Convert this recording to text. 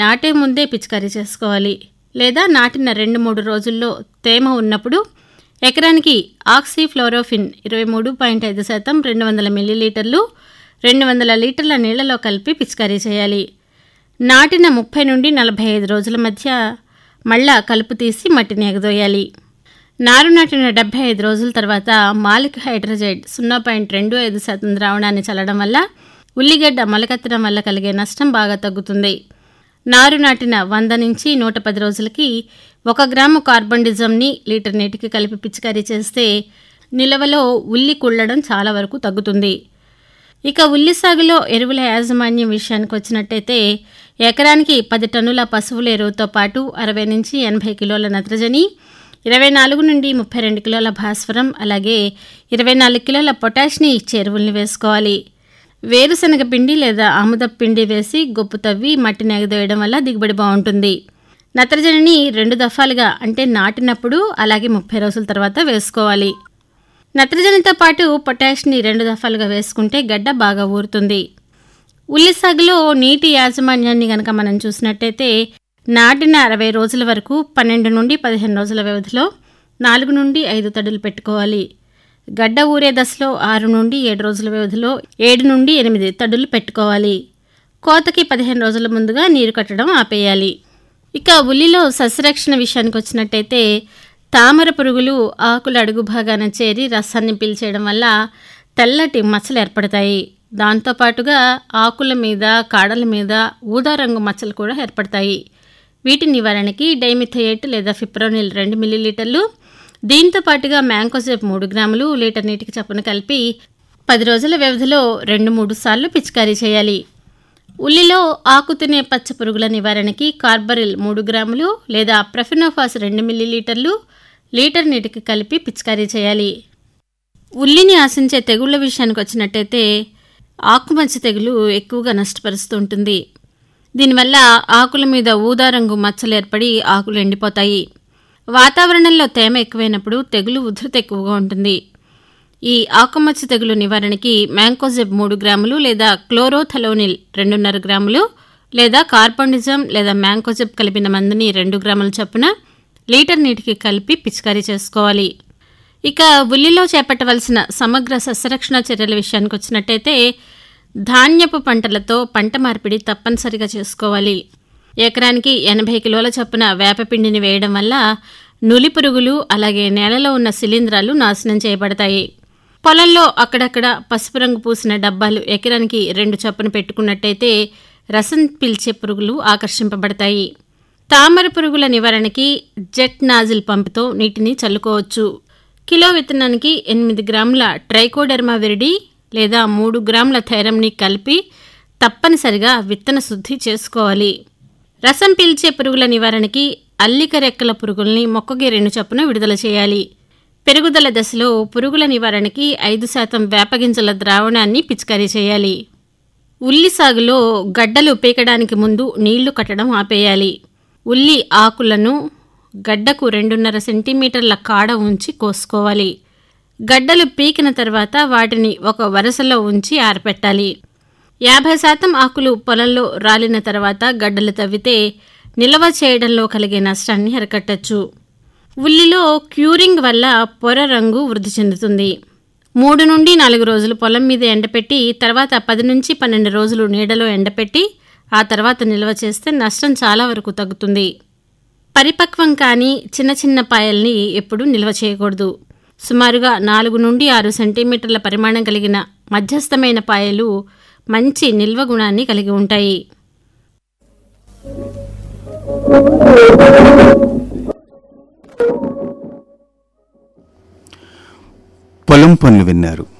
నాటే ముందే పిచికారీ చేసుకోవాలి లేదా నాటిన రెండు మూడు రోజుల్లో తేమ ఉన్నప్పుడు ఎకరానికి ఆక్సీఫ్లోరోఫిన్ ఇరవై మూడు పాయింట్ ఐదు శాతం రెండు వందల మిల్లీలీటర్లు రెండు వందల లీటర్ల నీళ్లలో కలిపి పిచికారీ చేయాలి నాటిన ముప్పై నుండి నలభై ఐదు రోజుల మధ్య మళ్ళా కలుపు తీసి మట్టిని ఎగదోయాలి నారు నాటిన డెబ్బై ఐదు రోజుల తర్వాత మాలిక్ హైడ్రజైడ్ సున్నా పాయింట్ రెండు ఐదు శాతం ద్రావణాన్ని చల్లడం వల్ల ఉల్లిగడ్డ మొలకెత్తడం వల్ల కలిగే నష్టం బాగా తగ్గుతుంది నారు నాటిన వంద నుంచి నూట పది రోజులకి ఒక గ్రాము కార్బన్ డిజమ్ని లీటర్ నీటికి కలిపి పిచికారీ చేస్తే నిలవలో ఉల్లి కుళ్ళడం చాలా వరకు తగ్గుతుంది ఇక ఉల్లి సాగులో ఎరువుల యాజమాన్యం విషయానికి వచ్చినట్టయితే ఎకరానికి పది టన్నుల పశువుల ఎరువుతో పాటు అరవై నుంచి ఎనభై కిలోల నత్రజని ఇరవై నాలుగు నుండి ముప్పై రెండు కిలోల భాస్వరం అలాగే ఇరవై నాలుగు కిలోల పొటాష్ని ఇచ్చే ఎరువుల్ని వేసుకోవాలి వేరుశనగ పిండి లేదా ఆముదపు పిండి వేసి గొప్పు తవ్వి మట్టిని ఎగదోయడం వల్ల దిగుబడి బాగుంటుంది నత్రజనిని రెండు దఫాలుగా అంటే నాటినప్పుడు అలాగే ముప్పై రోజుల తర్వాత వేసుకోవాలి నత్రజనితో పాటు పొటాష్ని రెండు దఫాలుగా వేసుకుంటే గడ్డ బాగా ఊరుతుంది ఉల్లి సాగులో నీటి యాజమాన్యాన్ని గనక మనం చూసినట్టయితే నాటిన అరవై రోజుల వరకు పన్నెండు నుండి పదిహేను రోజుల వ్యవధిలో నాలుగు నుండి ఐదు తడులు పెట్టుకోవాలి గడ్డ ఊరే దశలో ఆరు నుండి ఏడు రోజుల వ్యవధిలో ఏడు నుండి ఎనిమిది తడులు పెట్టుకోవాలి కోతకి పదిహేను రోజుల ముందుగా నీరు కట్టడం ఆపేయాలి ఇక ఉల్లిలో సస్యరక్షణ విషయానికి వచ్చినట్టయితే తామర పురుగులు ఆకుల అడుగు భాగాన చేరి రసాన్ని పీల్చేయడం వల్ల తెల్లటి మచ్చలు ఏర్పడతాయి దాంతోపాటుగా ఆకుల మీద కాడల మీద ఊదా రంగు మచ్చలు కూడా ఏర్పడతాయి వీటి నివారణకి డైమిథయేట్ లేదా ఫిప్రోనిల్ రెండు మిల్లీలీటర్లు దీంతో పాటుగా మ్యాంకోసేప్ మూడు గ్రాములు లీటర్ నీటికి చప్పున కలిపి పది రోజుల వ్యవధిలో రెండు మూడు సార్లు పిచికారీ చేయాలి ఉల్లిలో ఆకు తినే పచ్చ పురుగుల నివారణకి కార్బరిల్ మూడు గ్రాములు లేదా ప్రఫినోఫాస్ రెండు మిల్లీలీటర్లు లీటర్ నీటికి కలిపి పిచికారీ చేయాలి ఉల్లిని ఆశించే తెగుళ్ల విషయానికి వచ్చినట్టయితే ఆకుమచ్చ తెగులు ఎక్కువగా నష్టపరుస్తూ ఉంటుంది దీనివల్ల ఆకుల మీద ఊదా రంగు మచ్చలు ఏర్పడి ఆకులు ఎండిపోతాయి వాతావరణంలో తేమ ఎక్కువైనప్పుడు తెగులు ఉధృతి ఎక్కువగా ఉంటుంది ఈ ఆకుమచ్చ తెగులు నివారణకి మ్యాంకోజెబ్ మూడు గ్రాములు లేదా క్లోరోథలోనిల్ రెండున్నర గ్రాములు లేదా కార్బోనిజం లేదా మ్యాంకోజెబ్ కలిపిన మందుని రెండు గ్రాముల చొప్పున లీటర్ నీటికి కలిపి పిచికారీ చేసుకోవాలి ఇక ఉల్లిలో చేపట్టవలసిన సమగ్ర సస్యరక్షణ చర్యల విషయానికి వచ్చినట్టయితే ధాన్యపు పంటలతో పంట మార్పిడి తప్పనిసరిగా చేసుకోవాలి ఎకరానికి ఎనభై కిలోల చొప్పున వేపపిండిని వేయడం వల్ల నులి పురుగులు అలాగే నేలలో ఉన్న శిలీంధ్రాలు నాశనం చేయబడతాయి పొలంలో అక్కడక్కడ పసుపు రంగు పూసిన డబ్బాలు ఎకరానికి రెండు చొప్పున పెట్టుకున్నట్టయితే రసం పీల్చే పురుగులు ఆకర్షింపబడతాయి తామర పురుగుల నివారణకి జెట్ నాజిల్ పంపుతో నీటిని చల్లుకోవచ్చు కిలో విత్తనానికి ఎనిమిది గ్రాముల ట్రైకోడెర్మా విరిడి లేదా మూడు గ్రాముల థైరంని కలిపి తప్పనిసరిగా విత్తన శుద్ధి చేసుకోవాలి రసం పీల్చే పురుగుల నివారణకి అల్లిక రెక్కల పురుగుల్ని మొక్కకి రెండు చొప్పున విడుదల చేయాలి పెరుగుదల దశలో పురుగుల నివారణకి ఐదు శాతం వేపగింజల ద్రావణాన్ని పిచికారీ చేయాలి ఉల్లి సాగులో గడ్డలు పీకడానికి ముందు నీళ్లు కట్టడం ఆపేయాలి ఉల్లి ఆకులను గడ్డకు రెండున్నర సెంటీమీటర్ల కాడ ఉంచి కోసుకోవాలి గడ్డలు పీకిన తర్వాత వాటిని ఒక వరుసలో ఉంచి ఆరపెట్టాలి యాభై శాతం ఆకులు పొలంలో రాలిన తర్వాత గడ్డలు తవ్వితే నిల్వ చేయడంలో కలిగే నష్టాన్ని అరికట్టచ్చు ఉల్లిలో క్యూరింగ్ వల్ల పొర రంగు వృద్ధి చెందుతుంది మూడు నుండి నాలుగు రోజులు పొలం మీద ఎండపెట్టి తర్వాత పది నుంచి పన్నెండు రోజులు నీడలో ఎండపెట్టి ఆ తర్వాత నిల్వ చేస్తే నష్టం చాలా వరకు తగ్గుతుంది పరిపక్వం కాని చిన్న చిన్న పాయల్ని ఎప్పుడూ నిల్వ చేయకూడదు సుమారుగా నాలుగు నుండి ఆరు సెంటీమీటర్ల పరిమాణం కలిగిన మధ్యస్థమైన పాయలు మంచి నిల్వ గుణాన్ని కలిగి ఉంటాయి పొలం పనులు విన్నారు